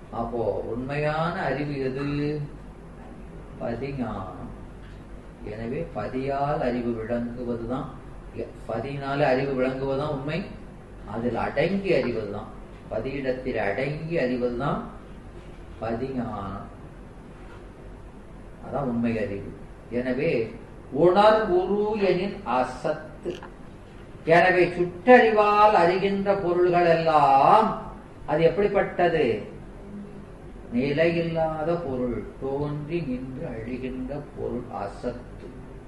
அப்போ உண்மையான அறிவு எது பதிஞானம் எனவே பதியால் அறிவு விளங்குவதுதான் பதினால அறிவு விளங்குவதுதான் உண்மை அதில் அடங்கி அறிவதுதான் பதியிடத்தில் அடங்கி அறிவதுதான் பதிஞானம் அதான் உண்மை அறிவு எனவே உணர் உரு எனின் அசத்து எனவே சுற்றறிவால் அறிகின்ற பொருள்கள் எல்லாம் அது எப்படிப்பட்டது நிலையில்லாத பொருள் தோன்றி நின்று அழிகின்ற பொருள் அசத்து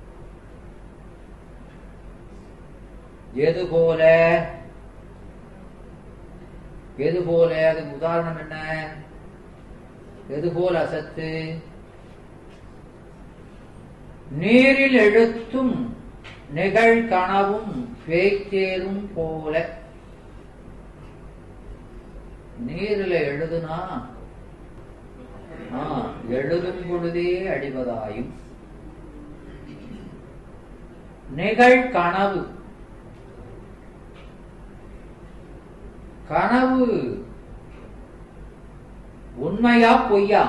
எது போல எது போல அதுக்கு உதாரணம் என்ன எது போல அசத்து நீரில் எழுத்தும் நிகழ்கனவும் பேய்த்தேரும் போல நீரில் எழுதுனா ஆ, எழுதும் பொழுதே அடிவதாயும் நிகழ்கனவு கனவு உண்மையா பொய்யா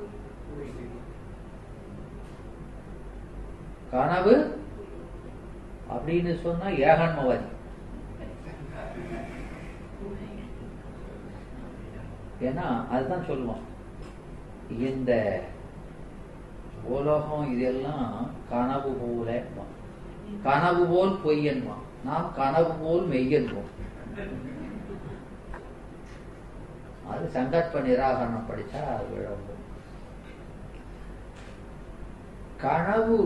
கனவு அப்படின்னு சொன்னா ஏகன்மவாதி ஏன்னா அதுதான் சொல்லுவான் இந்த உலகம் இதெல்லாம் கனவு போல கனவு போல் பொய்யன்வான் நாம் கனவு போல் மெய்யன்வோம் அது சங்கற்ப நிராகரணம் படிச்சா அது விளங்கும் கனவு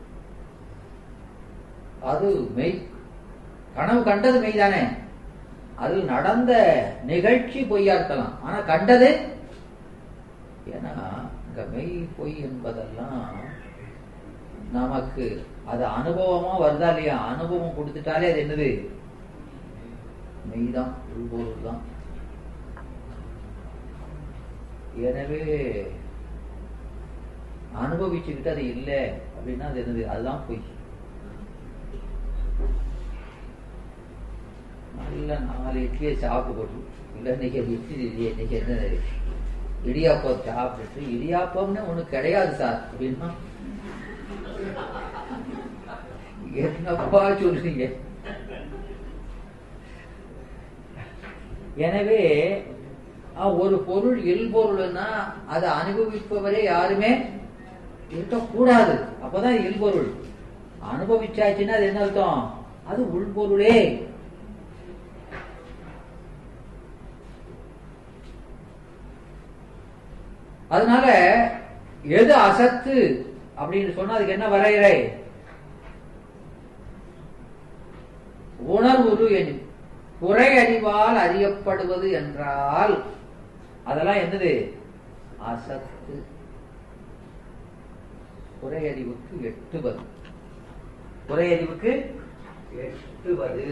அது மெய் கனவு கண்டது மெய்தானே அது நடந்த நிகழ்ச்சி பொய்யா இருக்கலாம் ஆனா கண்டது ஏன்னா இங்க மெய் பொய் என்பதெல்லாம் நமக்கு அது அனுபவமா வருதா இல்லையா அனுபவம் கொடுத்துட்டாலே அது என்னது மெய்தான் உள்பொருள் தான் எனவே அனுபவிச்சுக்கிட்டு அது இல்லை அப்படின்னா அது என்னது அதுதான் பொய் நல்ல நாலு இட்லியை சாப்பிட்டு இல்லை இன்னைக்கு இட்லி இல்லையே இன்னைக்கு என்ன இடியாப்பம் சாப்பிட்டுட்டு இடியாப்பம்னு ஒண்ணு கிடையாது சார் அப்படின்னா என்னப்பா சொல்றீங்க எனவே அஹ், ஒரு பொருள் இல்பொருள்னா அதை அனுபவிப்பவரே யாருமே இருக்கக்கூடாது அப்பதான் இல்பொருள் அனுபவிச்சாச்சுன்னா அது என்ன அர்த்தம் அது உள்பொருளே அதனால எது அசத்து அப்படின்னு சொன்னா அதுக்கு என்ன வரையறை உணர்வுரு எனின் குறை அறிவால் அறியப்படுவது என்றால் அதெல்லாம் என்னது அசத்து குறை அறிவுக்கு எட்டுவது குறை அறிவுக்கு எட்டுவது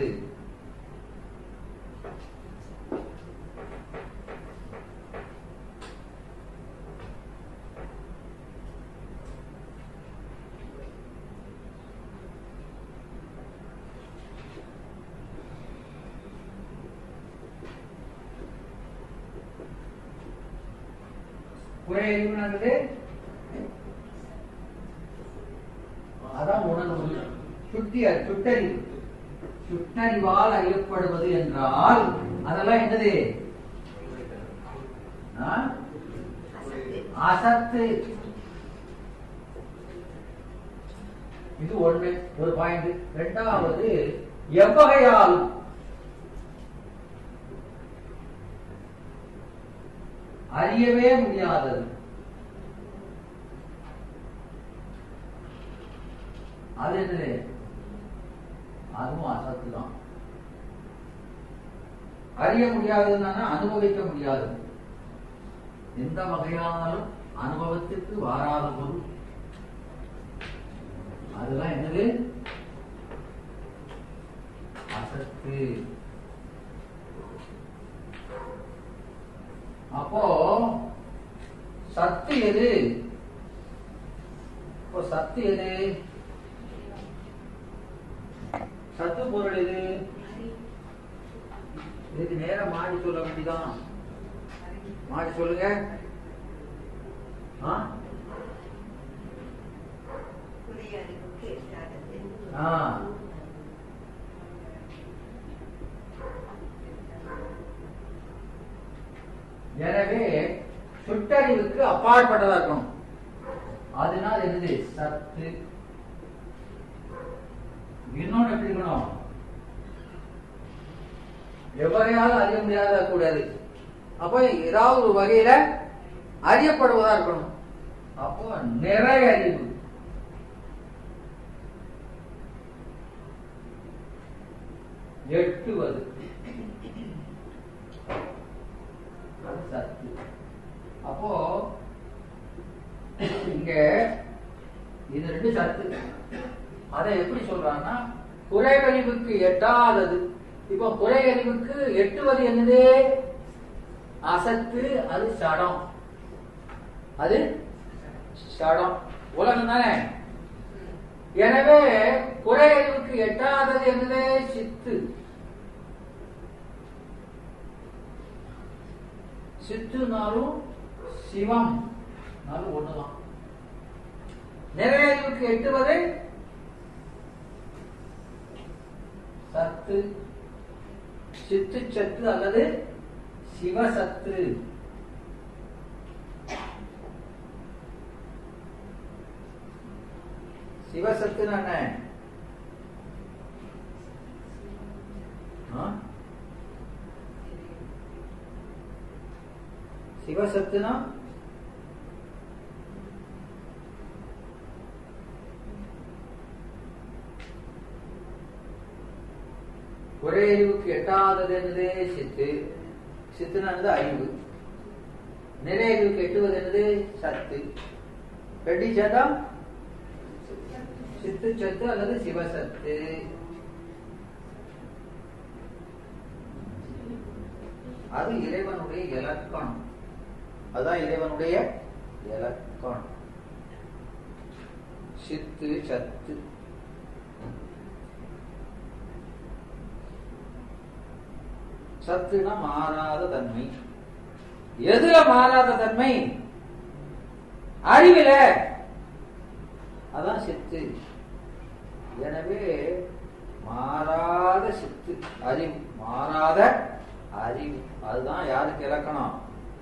குறை அறிவுனானது அதான் உணர்வு சுத்தி அறி- சுட்டறிவு சுட்டறிவால் அறியப்படுவது என்றால் அதெல்லாம் என்னது ஆ? அசத்து இது ஒண்ணு ஒரு பாயிண்ட் ரெண்டாவது எவ்வகையால் அறியவே முடியாதது அது என்னது அதுவும் அசத்து தான் அறிய முடியாததுன்னா அனுபவிக்க முடியாது எந்த வகையானாலும் அனுபவத்திற்கு வாராத பொருள் அதுதான் என்னது அசத்து அப்போ சத்து எது இப்போ சத்து எது சத்து பொருள் எது இதுக்கு நேரம் மாறி சொல்ல வேண்டியதான் மாறி மாற்றி சொல்லுங்க ஆ? ஆ. எனவே சுட்டறிவுக்கு அப்பாற்பட்டதா இருக்கணும் அதனால் என்னது சத்து இன்னொன்னு எப்படி இருக்கணும் எவரையாலும் அறிய முடியாத கூடாது அப்போ ஏதாவது ஒரு வகையில அறியப்படுவதா இருக்கணும் அப்போ நிறைய அறிவு எட்டுவது அது சத்து அப்போ இங்க இது ரெண்டு சத்து அதை எப்படி சொல்றாங்கன்னா குறைவறிவுக்கு எட்டாதது இப்போ குறைவறிவுக்கு எட்டுவது என்னது அசத்து அது சடம் அது சடம் உலகம் தானே எனவே குறையறிவுக்கு எட்டாதது என்னது சித்து சித்துனாலும் சிவம் நாலும் ஒண்ணுதான் நிறையறிவுக்கு எட்டுவது சத்து சித்து சத்து அல்லது சிவசத்து சிவசத்துனா என்ன ஆ? சிவசத்துனா ஒரே அறிவுக்கு எட்டாதது என்னது சித்து சித்துனானது அறிவு நிறைய அறிவுக்கு எட்டுவது என்னது சத்து ரெட்டி சேர்த்தா சித்து சத்து அல்லது சிவசத்து அது இறைவனுடைய இலக்கணம் அதுதான் இறைவனுடைய இலக்கணம் சித்து சத்து சத்துனா மாறாத தன்மை எதுல மாறாத தன்மை அறிவில அதான் சித்து எனவே மாறாத சித்து அறிவு மாறாத அறிவு அதுதான் யாருக்கு இலக்கணம்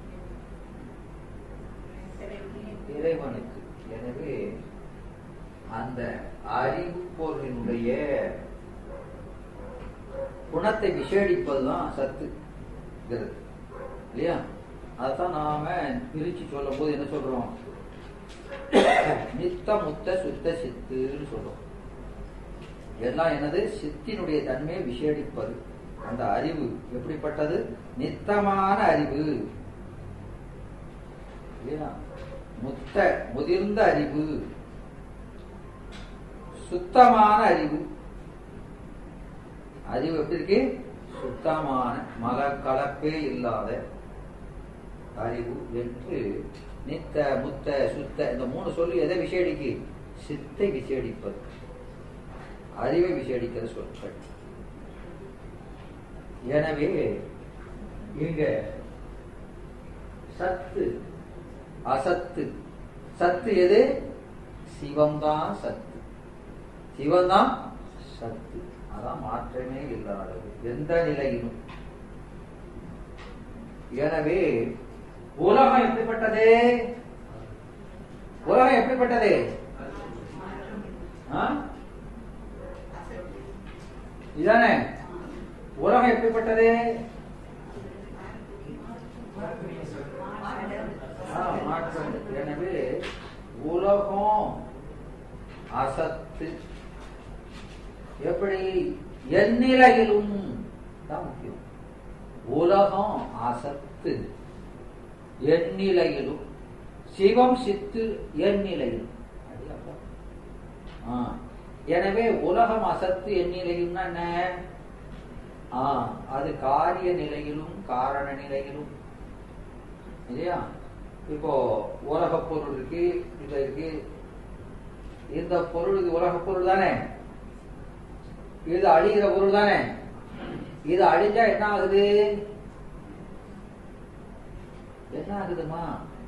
இறைவனுக்கு எனவே அந்த அறிவு பொருளினுடைய குணத்தை விசேடிப்பதுதான் சத்து இல்லையா அதான் நாம பிரிச்சு சொல்லும் போது என்ன சொல்றோம் நித்த முத்த சுத்த சித்துன்னு சொல்றோம் எல்லாம் என்னது சித்தினுடைய தன்மையை விசேடிப்பது அந்த அறிவு எப்படிப்பட்டது நித்தமான அறிவு இல்லையா முத்த முதிர்ந்த அறிவு சுத்தமான அறிவு அறிவு எப்படி இருக்கு சுத்தமான மல கலப்பே இல்லாத அறிவு என்று நித்த முத்த சுத்த இந்த மூணு சொல்லி எதை விசேடிக்கு சித்தை விசேடிப்பது அறிவை விசேடிக்கிற சொற்கள் எனவே இங்க சத்து அசத்து சத்து எது சிவம்தான் சத்து சிவம்தான் சத்து அதான் மாற்றமே இல்லாதது எந்த நிலையிலும் எனவே உலகம் எப்படிப்பட்டது உலகம் எப்படிப்பட்டது ஆ? இதானே உலகம் எப்படிப்பட்டது ஆ, மாற்றம் எனவே உலகம் அசத்து எப்படி எந்நிலையிலும் தான் முக்கியம் உலகம் அசத்து எந்நிலையிலும் சிவம் சித்து எந்நிலையிலும் அடி அப்பா. ஆ, எனவே உலகம் அசத்து எந்நிலையும்னா என்ன ஆ, அது காரிய நிலையிலும் காரண நிலையிலும் இல்லையா இப்போ உலக பொருள் இருக்கு இது இருக்கு இந்த பொருள் இது உலக பொருள் தானே இது அழிகிற பொருள் தானே இது அழிஞ்சா என்ன ஆகுது என்ன ஆகுதுமா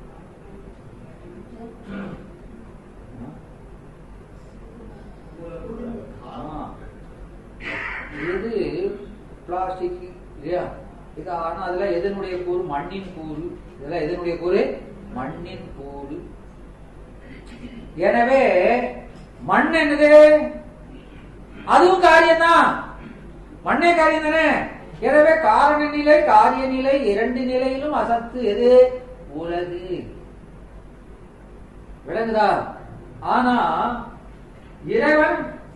ஆ. இது பிளாஸ்டிக் இல்லையா இது ஆனா அதுல எதனுடைய கூறு மண்ணின் கூறு இதெல்லாம் எதனுடைய கூறு மண்ணின் கூறு எனவே மண் என்னது அதுவும் காரியம்தான் மண்ணே காரியம் தானே எனவே காரண நிலை காரிய நிலை இரண்டு நிலையிலும் அசத்து எது உலகு விளங்குதா ஆனா இறைவன்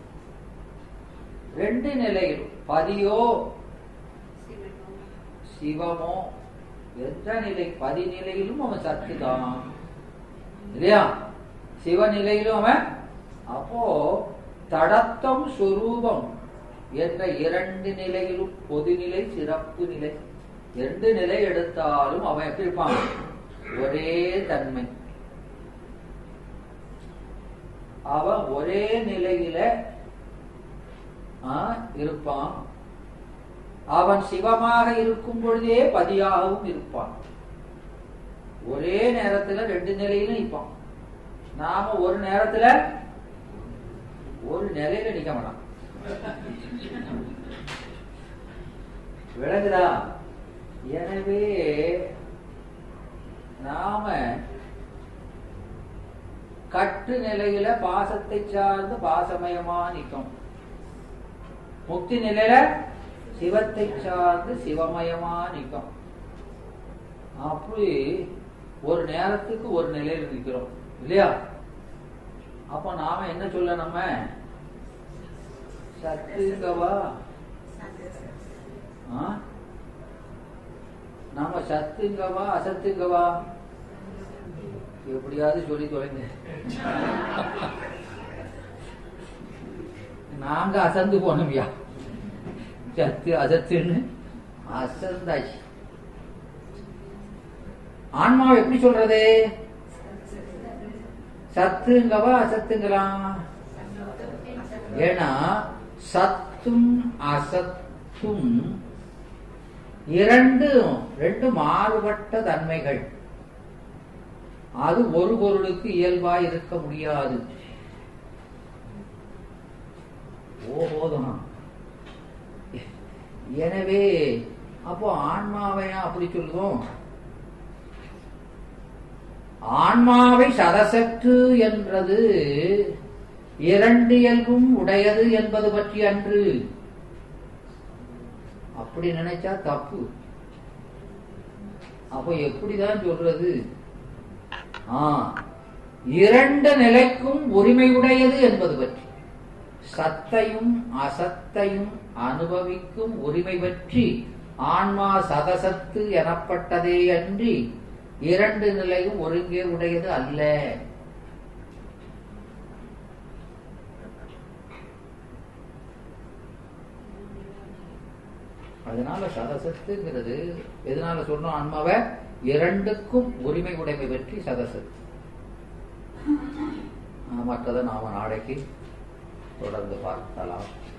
ரெண்டு நிலையிலும் பதியோ சிவமோ எந்த நிலை பதி நிலையிலும் அவன் சத்து தான் இல்லையா சிவநிலையிலும் அவன் அப்போ தடத்தம் சுரூபம் என்ற இரண்டு நிலையிலும் பொதுநிலை சிறப்பு நிலை இரண்டு நிலை எடுத்தாலும் அவன் எப்படி இருப்பான் ஒரே தன்மை அவன் ஒரே நிலையில ஆ, இருப்பான் அவன் சிவமாக இருக்கும் பொழுதே பதியாகவும் இருப்பான் ஒரே நேரத்துல ரெண்டு நிலையிலும் நிற்பான் நாம ஒரு நேரத்துல ஒரு நிலையில நிக்க மாட்டான் விளங்குதா எனவே நாம கட்டு நிலையில பாசத்தை சார்ந்து பாசமயமா நிற்கும் முக்தி நிலையில சிவத்தை சார்ந்து சிவமயமா நிற்கும் அப்படி ஒரு நேரத்துக்கு ஒரு நிலையில நிற்கிறோம் இல்லையா அப்ப நாம என்ன சொல்ல நம்ம சத்துங்கவா ஆ? நாம சத்துங்கவா அசத்துங்கவா எப்படியாவது சொல்லி தொலைங்க நாங்க அசந்து போனோம்யா சத்து அசத்துன்னு அசந்தாச்சு ஆன்மாவை எப்படி சொல்றது சத்துங்கவா அசத்துங்களா ஏன்னா சத்தும் அசத்தும் இரண்டும் ரெண்டு மாறுபட்ட தன்மைகள் அது ஒரு பொருளுக்கு இயல்பாய் இருக்க முடியாது ஓஹோதான் எனவே அப்போ ஆன்மாவையா அப்படி சொல்லுவோம் ஆன்மாவை சதசற்று என்றது இரண்டு இயல்பும் உடையது என்பது பற்றி அன்று அப்படி நினைச்சா தப்பு அப்போ எப்படிதான் சொல்றது ஆ இரண்டு நிலைக்கும் உரிமை உடையது என்பது பற்றி சத்தையும் அசத்தையும் அனுபவிக்கும் உரிமை பற்றி ஆன்மா சதசத்து எனப்பட்டதே அன்றி இரண்டு நிலையும் ஒருங்கே உடையது அல்ல அதனால சதசத்துங்கிறது எதனால சொன்னோம் ஆன்மாவை இரண்டுக்கும் உரிமை உடைமை பற்றி சதசத்து ஆஹ் மற்றதை நாம நாளைக்கு தொடர்ந்து பார்க்கலாம்